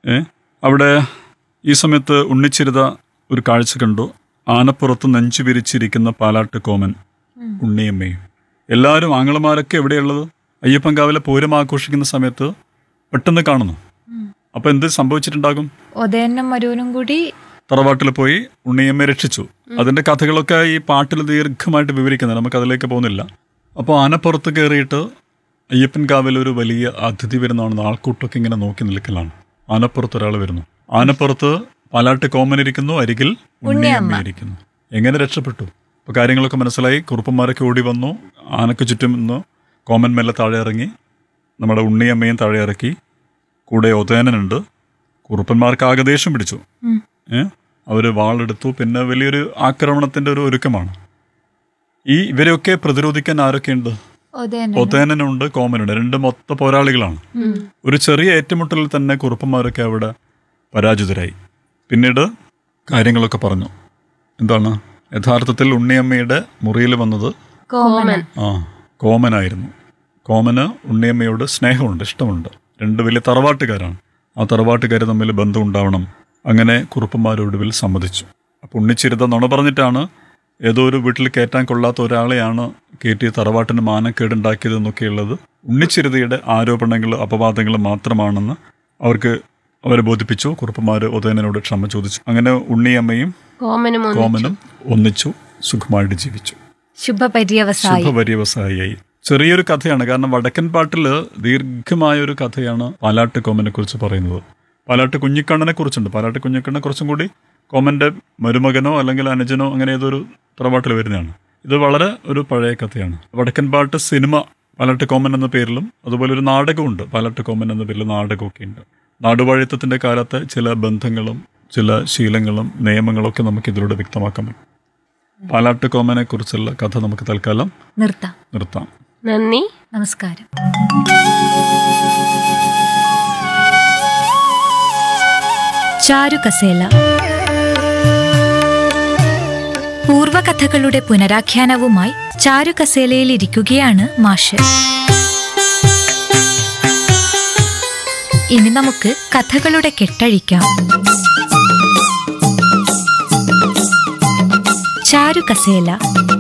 ഏ അവിടെ ഈ സമയത്ത് ഉണ്ണിച്ചിരുത ഒരു കാഴ്ച കണ്ടു ആനപ്പുറത്ത് നെഞ്ചു വിരിച്ചിരിക്കുന്ന പാലാട്ട് കോമൻ ഉണ്ണിയമ്മയും എല്ലാവരും ആങ്ങളമാരൊക്കെ എവിടെയുള്ളത് അയ്യപ്പൻകാവിലെ പൂരം ആഘോഷിക്കുന്ന സമയത്ത് പെട്ടെന്ന് കാണുന്നു അപ്പൊ എന്ത് സംഭവിച്ചിട്ടുണ്ടാകും ഉദയനും മരുവനും കൂടി തറവാട്ടിൽ പോയി ഉണ്ണിയമ്മയെ രക്ഷിച്ചു അതിന്റെ കഥകളൊക്കെ ഈ പാട്ടിൽ ദീർഘമായിട്ട് വിവരിക്കുന്നത് നമുക്ക് അതിലേക്ക് പോകുന്നില്ല അപ്പോൾ ആനപ്പുറത്ത് കയറിയിട്ട് അയ്യപ്പൻ കാവിൽ ഒരു വലിയ അതിഥി വരുന്നതാണ് ആൾക്കൂട്ടമൊക്കെ ഇങ്ങനെ നോക്കി നിൽക്കലാണ് ആനപ്പുറത്ത് ഒരാൾ വരുന്നു ആനപ്പുറത്ത് പാലാട്ട് കോമൻ ഇരിക്കുന്നു അരികിൽ ഉണ്ണിയമ്മ ഇരിക്കുന്നു എങ്ങനെ രക്ഷപ്പെട്ടു അപ്പോൾ കാര്യങ്ങളൊക്കെ മനസ്സിലായി കുറുപ്പന്മാരൊക്കെ ഓടി വന്നു ആനക്ക് ചുറ്റും നിന്ന് കോമൻ മെല്ലെ താഴെ ഇറങ്ങി നമ്മുടെ ഉണ്ണിയമ്മയും താഴെ ഇറക്കി കൂടെ ഒതേനനുണ്ട് കുറുപ്പന്മാർക്ക് ആകെ ദേഷ്യം പിടിച്ചു ഏ അവർ വാളെടുത്തു പിന്നെ വലിയൊരു ആക്രമണത്തിന്റെ ഒരു ഒരുക്കമാണ് ഈ ഇവരെയൊക്കെ പ്രതിരോധിക്കാൻ ആരൊക്കെയുണ്ട് ഉദയൻ ഒതേനനുണ്ട് കോമനുണ്ട് രണ്ട് മൊത്ത പോരാളികളാണ് ഒരു ചെറിയ ഏറ്റുമുട്ടലിൽ തന്നെ കുറുപ്പന്മാരൊക്കെ അവിടെ പരാജിതരായി പിന്നീട് കാര്യങ്ങളൊക്കെ പറഞ്ഞു എന്താണ് യഥാർത്ഥത്തിൽ ഉണ്ണിയമ്മയുടെ മുറിയിൽ വന്നത് കോമൻ ആ കോമനായിരുന്നു കോമന് ഉണ്ണിയമ്മയോട് സ്നേഹമുണ്ട് ഇഷ്ടമുണ്ട് രണ്ട് വലിയ തറവാട്ടുകാരാണ് ആ തറവാട്ടുകാർ തമ്മിൽ ബന്ധം ഉണ്ടാവണം അങ്ങനെ കുറുപ്പന്മാരൊടുവിൽ സമ്മതിച്ചു അപ്പം ഉണ്ണിച്ചിരുത നുണ പറഞ്ഞിട്ടാണ് ഏതോ ഒരു വീട്ടിൽ കയറ്റാൻ കൊള്ളാത്ത ഒരാളെയാണ് കയറ്റി തറവാട്ടിന് മാനക്കേടുണ്ടാക്കിയതെന്നൊക്കെയുള്ളത് ഉണ്ണിച്ചിരുതയുടെ ആരോപണങ്ങൾ അപവാദങ്ങൾ മാത്രമാണെന്ന് അവർക്ക് അവരെ ബോധിപ്പിച്ചു കുറുപ്പന്മാർ ഉദയനോട് ക്ഷമ ചോദിച്ചു അങ്ങനെ ഉണ്ണിയമ്മയും കോമനും ഒന്ന് കോമനും ഒന്നിച്ചു സുഖമായിട്ട് ജീവിച്ചു ശുഭപര്യവസായി ശുഭപര്യവസായിയായി ചെറിയൊരു കഥയാണ് കാരണം വടക്കൻ പാട്ടില് ദീർഘമായ ഒരു കഥയാണ് പാലാട്ട് കോമനെ കുറിച്ച് പറയുന്നത് പാലാട്ട് കുഞ്ഞിക്കണ്ണനെ കുറിച്ചുണ്ട് പാലാട്ട് കുഞ്ഞിക്കണ്ണനെ കുറച്ചും കൂടി കോമന്റെ മരുമകനോ അല്ലെങ്കിൽ അനുജനോ അങ്ങനെ ഏതൊരു തറവാട്ടിൽ വരുന്നതാണ് ഇത് വളരെ ഒരു പഴയ കഥയാണ് വടക്കൻ പാട്ട് സിനിമ പാലാട്ട് കോമൻ എന്ന പേരിലും അതുപോലെ ഒരു നാടകമുണ്ട് പാലാട്ട് കോമൻ എന്ന പേരിൽ നാടകമൊക്കെ ഉണ്ട് നാടുവാഴിത്തത്തിന്റെ കാലത്തെ ചില ബന്ധങ്ങളും ചില ശീലങ്ങളും നിയമങ്ങളൊക്കെ നമുക്ക് ഇതിലൂടെ വ്യക്തമാക്കാൻ പറ്റും പാലാട്ട് കോമനെ കുറിച്ചുള്ള കഥ നമുക്ക് തൽക്കാലം നിർത്താം നിർത്താം നന്ദി നമസ്കാരം ചാരുകസേല പൂർവകഥകളുടെ പുനരാഖ്യാനവുമായി ചാരുകസേലയിൽ ഇരിക്കുകയാണ് മാഷ് ഇനി നമുക്ക് കഥകളുടെ കെട്ടഴിക്കാം ചാരുകസേല